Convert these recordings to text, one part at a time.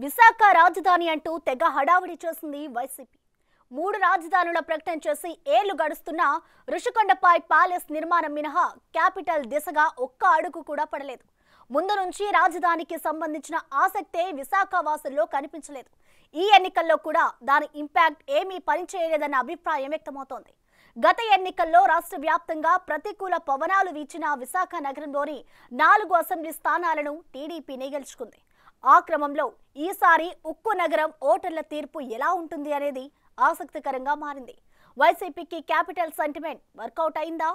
విశాఖ రాజధాని అంటూ తెగ హడావుడి చేసింది వైసీపీ మూడు రాజధానుల ప్రకటన చేసి ఏళ్లు గడుస్తున్నా ఋషికొండపై ప్యాలెస్ నిర్మాణం మినహా క్యాపిటల్ దిశగా ఒక్క అడుగు కూడా పడలేదు ముందు నుంచి రాజధానికి సంబంధించిన ఆసక్తే విశాఖ వాసుల్లో కనిపించలేదు ఈ ఎన్నికల్లో కూడా దాని ఇంపాక్ట్ ఏమీ పనిచేయలేదన్న అభిప్రాయం వ్యక్తమవుతోంది గత ఎన్నికల్లో రాష్ట్ర వ్యాప్తంగా ప్రతికూల పవనాలు వీచిన విశాఖ నగరంలోని నాలుగు అసెంబ్లీ స్థానాలను టీడీపీనే గెలుచుకుంది ఆ క్రమంలో ఈసారి ఉక్కు నగరం ఓటర్ల తీర్పు ఎలా ఉంటుంది అనేది ఆసక్తికరంగా మారింది వైసీపీకి క్యాపిటల్ సెంటిమెంట్ వర్కౌట్ అయిందా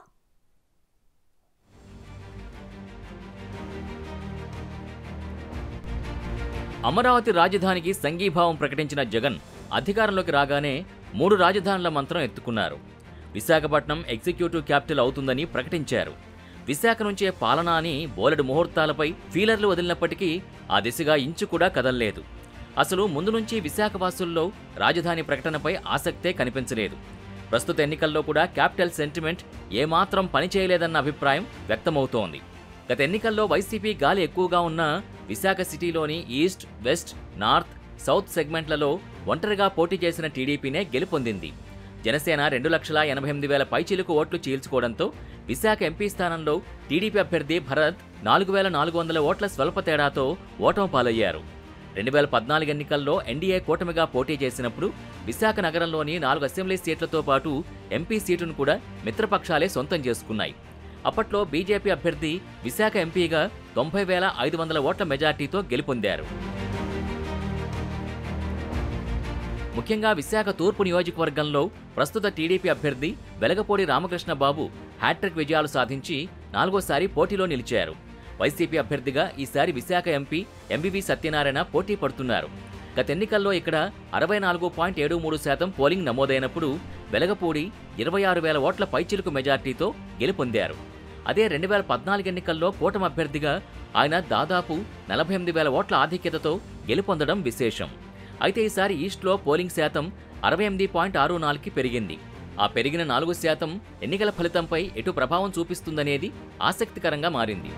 అమరావతి రాజధానికి సంఘీభావం ప్రకటించిన జగన్ అధికారంలోకి రాగానే మూడు రాజధానుల మంత్రం ఎత్తుకున్నారు విశాఖపట్నం ఎగ్జిక్యూటివ్ క్యాపిటల్ అవుతుందని ప్రకటించారు విశాఖ నుంచే పాలన అని బోలెడు ముహూర్తాలపై ఫీలర్లు వదిలినప్పటికీ ఆ దిశగా ఇంచు కూడా కదల్లేదు అసలు ముందు నుంచి విశాఖవాసుల్లో రాజధాని ప్రకటనపై ఆసక్తే కనిపించలేదు ప్రస్తుత ఎన్నికల్లో కూడా క్యాపిటల్ సెంటిమెంట్ ఏమాత్రం పనిచేయలేదన్న అభిప్రాయం వ్యక్తమవుతోంది గత ఎన్నికల్లో వైసీపీ గాలి ఎక్కువగా ఉన్న విశాఖ సిటీలోని ఈస్ట్ వెస్ట్ నార్త్ సౌత్ సెగ్మెంట్లలో ఒంటరిగా పోటీ చేసిన టీడీపీనే గెలుపొందింది జనసేన రెండు లక్షల ఎనభై ఎనిమిది వేల పైచీలకు ఓట్లు చీల్చుకోవడంతో విశాఖ ఎంపీ స్థానంలో టీడీపీ అభ్యర్థి భరత్ నాలుగు వేల నాలుగు వందల ఓట్ల స్వల్ప తేడాతో ఓటమి పాలయ్యారు రెండు వేల పద్నాలుగు ఎన్నికల్లో ఎన్డీఏ కూటమిగా పోటీ చేసినప్పుడు విశాఖ నగరంలోని నాలుగు అసెంబ్లీ సీట్లతో పాటు ఎంపీ సీటును కూడా మిత్రపక్షాలే సొంతం చేసుకున్నాయి అప్పట్లో బీజేపీ అభ్యర్థి విశాఖ ఎంపీగా తొంభై వేల ఐదు వందల ఓట్ల మెజార్టీతో గెలుపొందారు ముఖ్యంగా విశాఖ తూర్పు నియోజకవర్గంలో ప్రస్తుత టీడీపీ అభ్యర్థి వెలగపూడి రామకృష్ణ బాబు హ్యాట్రిక్ విజయాలు సాధించి నాలుగోసారి పోటీలో నిలిచారు వైసీపీ అభ్యర్థిగా ఈసారి విశాఖ ఎంపీ ఎంబీవీ సత్యనారాయణ పోటీ పడుతున్నారు గత ఎన్నికల్లో ఇక్కడ అరవై నాలుగు పాయింట్ ఏడు మూడు శాతం పోలింగ్ నమోదైనప్పుడు వెలగపూడి ఇరవై ఆరు వేల ఓట్ల పైచిలుకు మెజార్టీతో గెలుపొందారు అదే రెండు వేల పద్నాలుగు ఎన్నికల్లో కూటమి అభ్యర్థిగా ఆయన దాదాపు నలభై ఎనిమిది వేల ఓట్ల ఆధిక్యతతో గెలుపొందడం విశేషం అయితే ఈసారి ఈస్ట్లో పోలింగ్ శాతం అరవై ఎనిమిది పాయింట్ ఆరు నాలుగుకి పెరిగింది ఆ పెరిగిన నాలుగు శాతం ఎన్నికల ఫలితంపై ఎటు ప్రభావం చూపిస్తుందనేది ఆసక్తికరంగా మారింది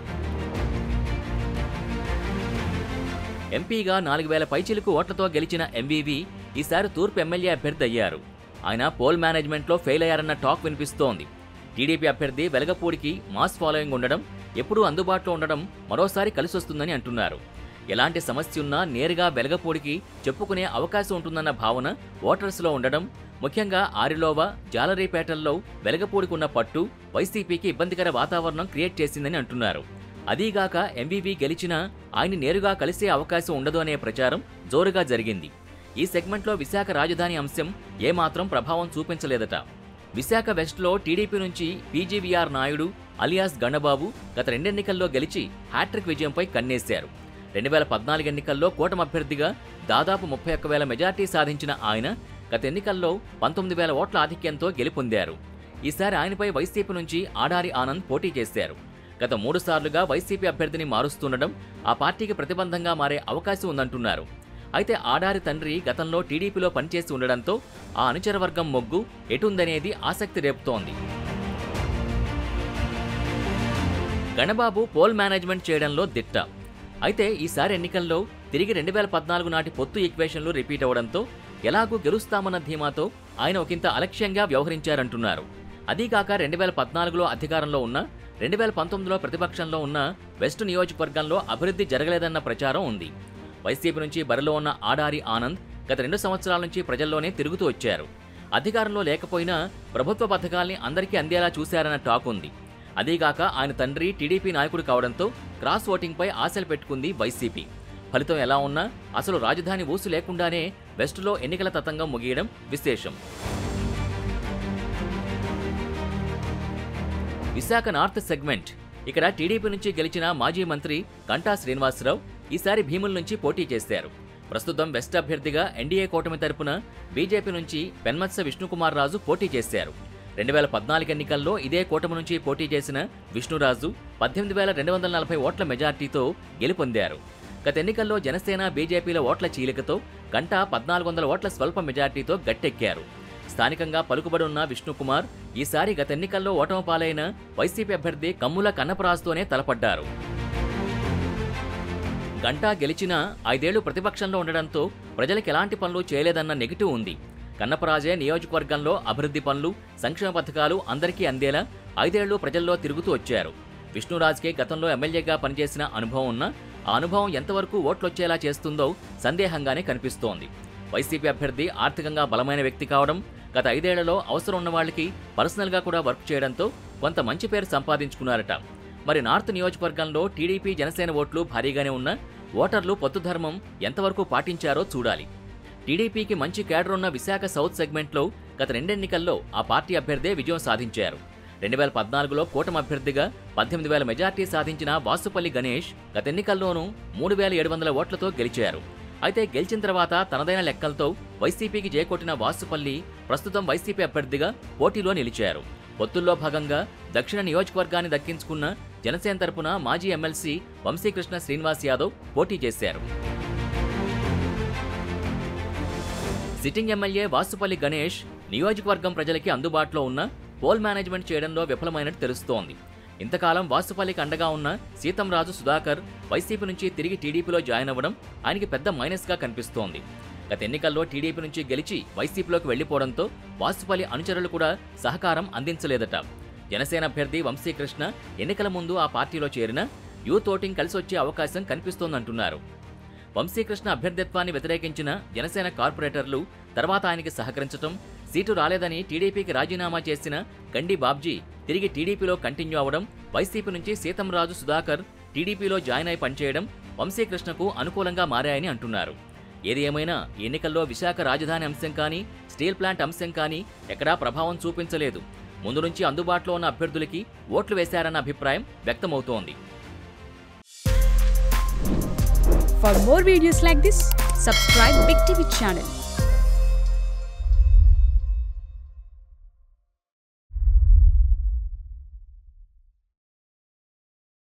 ఎంపీగా నాలుగు వేల పైచిలకు ఓట్లతో గెలిచిన ఎంవీవీ ఈసారి తూర్పు ఎమ్మెల్యే అభ్యర్థి అయ్యారు ఆయన పోల్ మేనేజ్మెంట్లో ఫెయిల్ అయ్యారన్న టాక్ వినిపిస్తోంది టీడీపీ అభ్యర్థి వెలగపూడికి మాస్ ఫాలోయింగ్ ఉండడం ఎప్పుడూ అందుబాటులో ఉండడం మరోసారి కలిసొస్తుందని అంటున్నారు ఎలాంటి సమస్య ఉన్నా నేరుగా వెలగపూడికి చెప్పుకునే అవకాశం ఉంటుందన్న భావన ఓటర్స్లో ఉండడం ముఖ్యంగా ఆరిలోవా జాలరీపేటల్లో వెలగపూడికి ఉన్న పట్టు వైసీపీకి ఇబ్బందికర వాతావరణం క్రియేట్ చేసిందని అంటున్నారు అదీగాక ఎంవీవీ గెలిచినా ఆయన నేరుగా కలిసే అవకాశం ఉండదు అనే ప్రచారం జోరుగా జరిగింది ఈ సెగ్మెంట్లో విశాఖ రాజధాని అంశం ఏమాత్రం ప్రభావం చూపించలేదట విశాఖ వెస్ట్లో టీడీపీ నుంచి పీజీవీఆర్ నాయుడు అలియాస్ గణబాబు గత రెండెన్నికల్లో గెలిచి హ్యాట్రిక్ విజయంపై కన్నేశారు రెండు వేల పద్నాలుగు ఎన్నికల్లో కూటమి అభ్యర్థిగా దాదాపు ముప్పై ఒక్క వేల మెజార్టీ సాధించిన ఆయన గత ఎన్నికల్లో పంతొమ్మిది వేల ఓట్ల ఆధిక్యంతో గెలుపొందారు ఈసారి ఆయనపై వైసీపీ నుంచి ఆడారి ఆనంద్ పోటీ చేశారు గత మూడు సార్లుగా వైసీపీ అభ్యర్థిని మారుస్తుండడం ఆ పార్టీకి ప్రతిబంధంగా మారే అవకాశం ఉందంటున్నారు అయితే ఆడారి తండ్రి గతంలో టీడీపీలో పనిచేసి ఉండడంతో ఆ అనుచర వర్గం మొగ్గు ఎటుందనేది ఆసక్తి రేపుతోంది గణబాబు పోల్ మేనేజ్మెంట్ చేయడంలో దిట్ట అయితే ఈసారి ఎన్నికల్లో తిరిగి రెండు వేల పద్నాలుగు నాటి పొత్తు ఈక్వేషన్లు రిపీట్ అవడంతో ఎలాగూ గెలుస్తామన్న ధీమాతో ఆయన ఒకంత అలక్ష్యంగా వ్యవహరించారంటున్నారు అదీగాక రెండు వేల పద్నాలుగులో అధికారంలో ఉన్న రెండు వేల పంతొమ్మిదిలో ప్రతిపక్షంలో ఉన్న వెస్ట్ నియోజకవర్గంలో అభివృద్ధి జరగలేదన్న ప్రచారం ఉంది వైసీపీ నుంచి బరిలో ఉన్న ఆడారి ఆనంద్ గత రెండు సంవత్సరాల నుంచి ప్రజల్లోనే తిరుగుతూ వచ్చారు అధికారంలో లేకపోయినా ప్రభుత్వ పథకాల్ని అందరికీ అందేలా చూశారన్న టాక్ ఉంది అదీగాక ఆయన తండ్రి టీడీపీ నాయకుడు కావడంతో క్రాస్ ఓటింగ్పై ఆశలు పెట్టుకుంది వైసీపీ ఫలితం ఎలా ఉన్నా అసలు రాజధాని ఊసు లేకుండానే వెస్టులో ఎన్నికల తతంగం ముగియడం విశేషం విశాఖ నార్త్ సెగ్మెంట్ ఇక్కడ టీడీపీ నుంచి గెలిచిన మాజీ మంత్రి కంటా శ్రీనివాసరావు ఈసారి భీముల నుంచి పోటీ చేశారు ప్రస్తుతం వెస్ట్ అభ్యర్థిగా ఎన్డీఏ కూటమి తరపున బీజేపీ నుంచి పెన్మత్స విష్ణుకుమార్ రాజు పోటీ చేశారు రెండు వేల పద్నాలుగు ఎన్నికల్లో ఇదే కూటమి నుంచి పోటీ చేసిన విష్ణురాజు పద్దెనిమిది వేల రెండు వందల నలభై ఓట్ల మెజార్టీతో గెలుపొందారు గత ఎన్నికల్లో జనసేన బీజేపీల ఓట్ల చీలికతో గంట పద్నాలుగు వందల ఓట్ల స్వల్ప మెజార్టీతో గట్టెక్కారు స్థానికంగా పలుకుబడి ఉన్న విష్ణుకుమార్ ఈసారి గత ఎన్నికల్లో ఓటమి పాలైన వైసీపీ అభ్యర్థి కమ్ముల కన్నపరాజుతోనే తలపడ్డారు గంటా గెలిచినా ఐదేళ్లు ప్రతిపక్షంలో ఉండడంతో ప్రజలకు ఎలాంటి పనులు చేయలేదన్న నెగిటివ్ ఉంది కన్నపరాజే నియోజకవర్గంలో అభివృద్ధి పనులు సంక్షేమ పథకాలు అందరికీ అందేలా ఐదేళ్లు ప్రజల్లో తిరుగుతూ వచ్చారు విష్ణురాజ్కే గతంలో ఎమ్మెల్యేగా పనిచేసిన అనుభవం ఉన్న ఆ అనుభవం ఎంతవరకు ఓట్లొచ్చేలా చేస్తుందో సందేహంగానే కనిపిస్తోంది వైసీపీ అభ్యర్థి ఆర్థికంగా బలమైన వ్యక్తి కావడం గత ఐదేళ్లలో అవసరం ఉన్న వాళ్ళకి పర్సనల్గా కూడా వర్క్ చేయడంతో కొంత మంచి పేరు సంపాదించుకున్నారట మరి నార్త్ నియోజకవర్గంలో టీడీపీ జనసేన ఓట్లు భారీగానే ఉన్న ఓటర్లు పొత్తు ధర్మం ఎంతవరకు పాటించారో చూడాలి టీడీపీకి మంచి కేడర్ ఉన్న విశాఖ సౌత్ సెగ్మెంట్లో గత రెండెన్నికల్లో ఆ పార్టీ అభ్యర్థే విజయం సాధించారు రెండు వేల పద్నాలుగులో కూటమి అభ్యర్థిగా పద్దెనిమిది వేల మెజార్టీ సాధించిన వాసుపల్లి గణేష్ గత ఎన్నికల్లోనూ మూడు వేల ఏడు వందల ఓట్లతో గెలిచారు అయితే గెలిచిన తర్వాత తనదైన లెక్కలతో వైసీపీకి చేకొట్టిన వాసుపల్లి ప్రస్తుతం వైసీపీ అభ్యర్థిగా పోటీలో నిలిచారు పొత్తుల్లో భాగంగా దక్షిణ నియోజకవర్గాన్ని దక్కించుకున్న జనసేన తరపున మాజీ ఎమ్మెల్సీ వంశీకృష్ణ శ్రీనివాస్ యాదవ్ పోటీ చేశారు సిట్టింగ్ ఎమ్మెల్యే వాసుపల్లి గణేష్ నియోజకవర్గం ప్రజలకి అందుబాటులో ఉన్న పోల్ మేనేజ్మెంట్ చేయడంలో విఫలమైనట్టు తెలుస్తోంది ఇంతకాలం వాసుపల్లికి అండగా ఉన్న సీతంరాజు సుధాకర్ వైసీపీ నుంచి తిరిగి టీడీపీలో జాయిన్ అవ్వడం ఆయనకి పెద్ద మైనస్గా కనిపిస్తోంది గత ఎన్నికల్లో టీడీపీ నుంచి గెలిచి వైసీపీలోకి వెళ్లిపోవడంతో వాసుపల్లి అనుచరులు కూడా సహకారం అందించలేదట జనసేన అభ్యర్థి వంశీకృష్ణ ఎన్నికల ముందు ఆ పార్టీలో చేరిన యూత్ ఓటింగ్ కలిసొచ్చే అవకాశం కనిపిస్తోందంటున్నారు వంశీకృష్ణ అభ్యర్థిత్వాన్ని వ్యతిరేకించిన జనసేన కార్పొరేటర్లు తర్వాత ఆయనకి సహకరించటం సీటు రాలేదని టీడీపీకి రాజీనామా చేసిన గండి బాబ్జీ తిరిగి టీడీపీలో కంటిన్యూ అవడం వైసీపీ నుంచి సీతంరాజు సుధాకర్ టీడీపీలో జాయిన్ అయి పనిచేయడం వంశీకృష్ణకు అనుకూలంగా మారాయని అంటున్నారు ఏది ఏమైనా ఈ ఎన్నికల్లో విశాఖ రాజధాని అంశం కానీ స్టీల్ ప్లాంట్ అంశం కానీ ఎక్కడా ప్రభావం చూపించలేదు ముందు నుంచి అందుబాటులో ఉన్న అభ్యర్థులకి ఓట్లు వేశారన్న అభిప్రాయం వ్యక్తమవుతోంది For more videos like this, subscribe Big TV channel